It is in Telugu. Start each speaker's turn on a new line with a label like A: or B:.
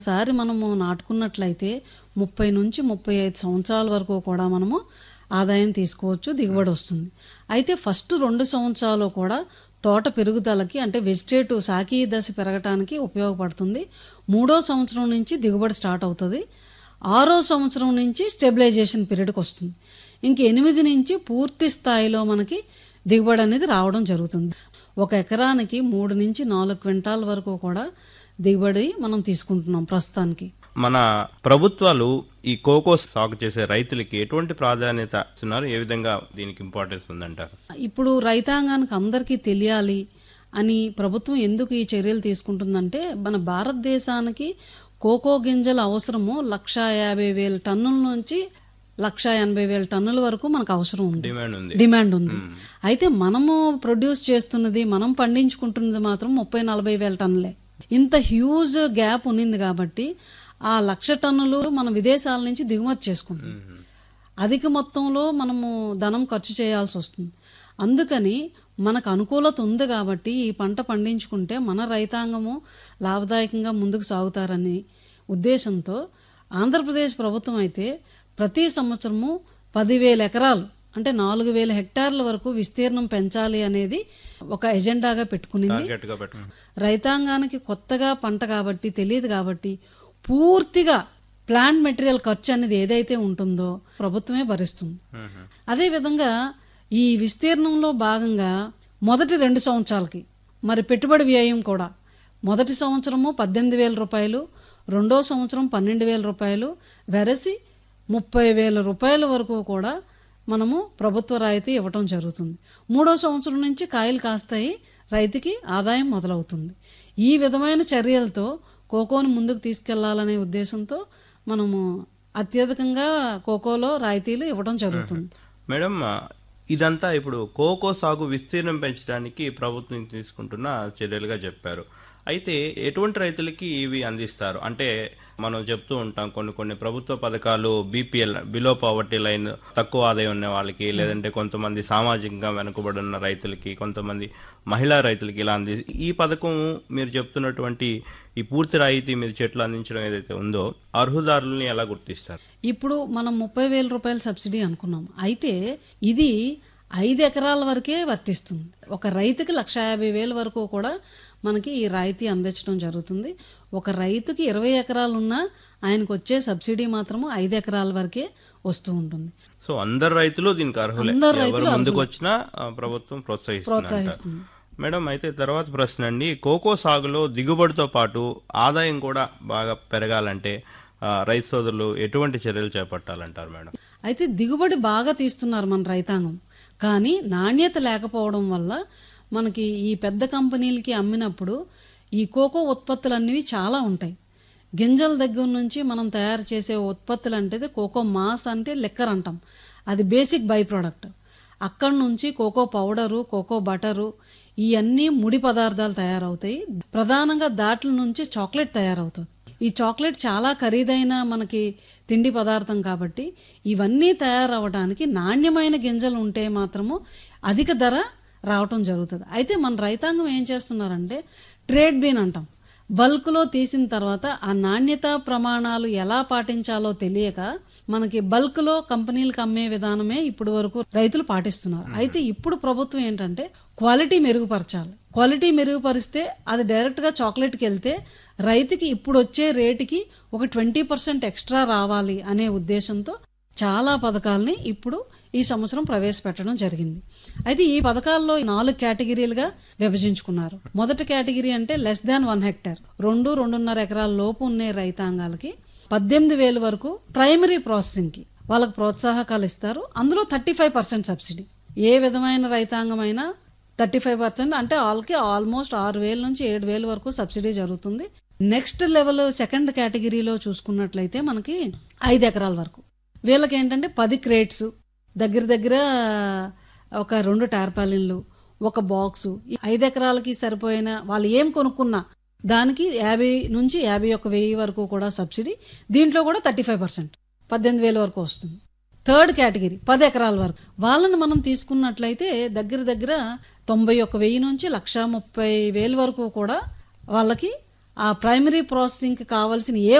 A: సారి మనము నాటుకున్నట్లయితే ముప్పై నుంచి ముప్పై ఐదు సంవత్సరాల వరకు కూడా మనము ఆదాయం తీసుకోవచ్చు దిగుబడి వస్తుంది అయితే ఫస్ట్ రెండు సంవత్సరాలు కూడా తోట పెరుగుదలకి అంటే వెజిటేటివ్ సాకి దశ పెరగటానికి ఉపయోగపడుతుంది మూడో సంవత్సరం నుంచి దిగుబడి స్టార్ట్ అవుతుంది ఆరో సంవత్సరం నుంచి స్టెబిలైజేషన్ పీరియడ్కి వస్తుంది ఇంక ఎనిమిది నుంచి పూర్తి స్థాయిలో మనకి దిగుబడి అనేది రావడం జరుగుతుంది ఒక ఎకరానికి మూడు నుంచి నాలుగు క్వింటాల్ వరకు కూడా దిగుబడి మనం తీసుకుంటున్నాం ప్రస్తుతానికి
B: మన ప్రభుత్వాలు ఈ కోకో సాగు చేసే రైతులకి ఎటువంటి ప్రాధాన్యత ఇస్తున్నారు ఏ విధంగా దీనికి ఇంపార్టెన్స్ ఉందంటారు
A: ఇప్పుడు రైతాంగానికి అందరికీ తెలియాలి అని ప్రభుత్వం ఎందుకు ఈ చర్యలు తీసుకుంటుందంటే మన భారతదేశానికి కోకో గింజల అవసరము లక్ష యాభై వేల టన్నుల నుంచి లక్ష ఎనభై వేల టన్నుల వరకు మనకు అవసరం ఉంది
B: డిమాండ్ ఉంది
A: డిమాండ్ ఉంది అయితే మనము ప్రొడ్యూస్ చేస్తున్నది మనం పండించుకుంటున్నది మాత్రం ముప్పై నలభై వేల టన్నులే ఇంత హ్యూజ్ గ్యాప్ ఉన్నింది కాబట్టి ఆ లక్ష టన్నులు మనం విదేశాల నుంచి దిగుమతి చేసుకుంటాం అధిక మొత్తంలో మనము ధనం ఖర్చు చేయాల్సి వస్తుంది అందుకని మనకు అనుకూలత ఉంది కాబట్టి ఈ పంట పండించుకుంటే మన రైతాంగము లాభదాయకంగా ముందుకు సాగుతారని ఉద్దేశంతో ఆంధ్రప్రదేశ్ ప్రభుత్వం అయితే ప్రతి సంవత్సరము పదివేల ఎకరాలు అంటే నాలుగు వేల హెక్టార్ల వరకు విస్తీర్ణం పెంచాలి అనేది ఒక ఎజెండాగా పెట్టుకునింది
B: టార్గెట్ గా పెట్టు
A: రైతాంగానికి కొత్తగా పంట కాబట్టి తెలియదు కాబట్టి పూర్తిగా ప్లాంట్ మెటీరియల్ ఖర్చు అనేది ఏదైతే ఉంటుందో ప్రభుత్వమే భరిస్తుంది అదే విధంగా ఈ విస్తీర్ణంలో భాగంగా మొదటి రెండు సంవత్సరాలకి మరి పెట్టుబడి వ్యయం కూడా మొదటి సంవత్సరము పద్దెనిమిది వేల రూపాయలు రెండో సంవత్సరం పన్నెండు వేల రూపాయలు వెరసి ముప్పై వేల రూపాయల వరకు కూడా మనము ప్రభుత్వ రాయితీ ఇవ్వటం జరుగుతుంది మూడో సంవత్సరం నుంచి కాయలు కాస్తాయి రైతుకి ఆదాయం మొదలవుతుంది ఈ విధమైన చర్యలతో కోకోను ముందుకు తీసుకెళ్లాలనే ఉద్దేశంతో మనము అత్యధికంగా కోకోలో రాయితీలు ఇవ్వడం జరుగుతుంది
B: మేడం ఇదంతా ఇప్పుడు కోకో సాగు విస్తీర్ణం పెంచడానికి ప్రభుత్వం తీసుకుంటున్న చర్యలుగా చెప్పారు అయితే ఎటువంటి రైతులకి ఇవి అందిస్తారు అంటే మనం చెప్తూ ఉంటాం కొన్ని కొన్ని ప్రభుత్వ పథకాలు బీపీఎల్ బిలో పావర్టీ లైన్ తక్కువ ఆదాయం ఉన్న వాళ్ళకి లేదంటే కొంతమంది సామాజికంగా వెనుకబడి ఉన్న రైతులకి కొంతమంది మహిళా రైతులకి ఇలా అంది ఈ పథకం మీరు చెప్తున్నటువంటి ఈ పూర్తి రాయితీ మీరు చెట్లు అందించడం ఏదైతే ఉందో అర్హుదారుల్ని ఎలా గుర్తిస్తారు
A: ఇప్పుడు మనం ముప్పై వేల రూపాయల సబ్సిడీ అనుకున్నాం అయితే ఇది ఐదు ఎకరాల వరకే వర్తిస్తుంది ఒక రైతుకి లక్ష యాభై వేల వరకు కూడా మనకి ఈ రాయితీ అందించడం జరుగుతుంది ఒక రైతుకి ఇరవై ఎకరాలు ఉన్నా ఆయనకు వచ్చే సబ్సిడీ మాత్రము ఐదు ఎకరాల వరకే వస్తూ ఉంటుంది
B: సో అందరు రైతులు దీనికి అర్హులే
A: అందరు
B: ఎవరు ముందుకు వచ్చినా ఆ, ప్రభుత్వం ప్రోత్సహిస్తుంది
A: ప్రోత్సహిస్తుంది
B: మేడం అయితే తర్వాత ప్రశ్న అండి కోకో సాగులో దిగుబడితో పాటు ఆదాయం కూడా బాగా పెరగాలంటే ఆ, రైతు సోదరులు ఎటువంటి చర్యలు చేపట్టాలంటారు మేడం
A: అయితే దిగుబడి బాగా తీస్తున్నారు మన రైతాంగం కానీ నాణ్యత లేకపోవడం వల్ల మనకి ఈ పెద్ద కంపెనీలకి అమ్మినప్పుడు ఈ కోకో ఉత్పత్తులు అనేవి చాలా ఉంటాయి గింజల దగ్గర నుంచి మనం తయారు చేసే ఉత్పత్తులు అంటే కోకో మాస్ అంటే లెక్కర్ అంటాం అది బేసిక్ బై ప్రోడక్ట్ అక్కడ నుంచి కోకో పౌడరు కోకో బటరు ఇవన్నీ ముడి పదార్థాలు తయారవుతాయి ప్రధానంగా దాట్ల నుంచి చాక్లెట్ తయారవుతుంది ఈ చాక్లెట్ చాలా ఖరీదైన మనకి తిండి పదార్థం కాబట్టి ఇవన్నీ తయారవడానికి నాణ్యమైన గింజలు ఉంటే మాత్రము అధిక ధర రావటం జరుగుతుంది అయితే మన రైతాంగం ఏం చేస్తున్నారంటే ట్రేడ్ బీన్ అంటాం బల్క్లో తీసిన తర్వాత ఆ నాణ్యత ప్రమాణాలు ఎలా పాటించాలో తెలియక మనకి బల్క్లో కంపెనీలకు అమ్మే విధానమే ఇప్పుడు వరకు రైతులు పాటిస్తున్నారు అయితే ఇప్పుడు ప్రభుత్వం ఏంటంటే క్వాలిటీ మెరుగుపరచాలి క్వాలిటీ మెరుగుపరిస్తే అది డైరెక్ట్గా చాక్లెట్కి వెళ్తే రైతుకి ఇప్పుడు వచ్చే రేటుకి ఒక ట్వంటీ పర్సెంట్ ఎక్స్ట్రా రావాలి అనే ఉద్దేశంతో చాలా పథకాలని ఇప్పుడు ఈ సంవత్సరం ప్రవేశపెట్టడం జరిగింది అయితే ఈ పథకాల్లో నాలుగు కేటగిరీలుగా విభజించుకున్నారు మొదటి కేటగిరీ అంటే లెస్ దాన్ వన్ హెక్టర్ రెండు రెండున్నర ఎకరాల లోపు ఉన్న రైతాంగాలకి పద్దెనిమిది వేలు వరకు ప్రైమరీ ప్రాసెసింగ్ కి వాళ్ళకి ప్రోత్సాహకాలు ఇస్తారు అందులో థర్టీ ఫైవ్ పర్సెంట్ సబ్సిడీ ఏ విధమైన రైతాంగమైనా థర్టీ ఫైవ్ పర్సెంట్ అంటే వాళ్ళకి ఆల్మోస్ట్ ఆరు వేల నుంచి ఏడు వేల వరకు సబ్సిడీ జరుగుతుంది నెక్స్ట్ లెవెల్ సెకండ్ కేటగిరీలో చూసుకున్నట్లయితే మనకి ఐదు ఎకరాల వరకు వీళ్ళకి ఏంటంటే పది క్రేట్స్ దగ్గర దగ్గర ఒక రెండు టార్పాలిన్లు ఒక బాక్సు ఈ ఐదు ఎకరాలకి సరిపోయిన వాళ్ళు ఏం కొనుక్కున్నా దానికి యాభై నుంచి యాభై ఒక్క వెయ్యి వరకు కూడా సబ్సిడీ దీంట్లో కూడా థర్టీ ఫైవ్ పర్సెంట్ పద్దెనిమిది వేల వరకు వస్తుంది థర్డ్ కేటగిరీ పది ఎకరాల వరకు వాళ్ళని మనం తీసుకున్నట్లయితే దగ్గర దగ్గర తొంభై ఒక్క వెయ్యి నుంచి లక్ష ముప్పై వేల వరకు కూడా వాళ్ళకి ఆ ప్రైమరీ ప్రాసెసింగ్కి కావాల్సిన ఏ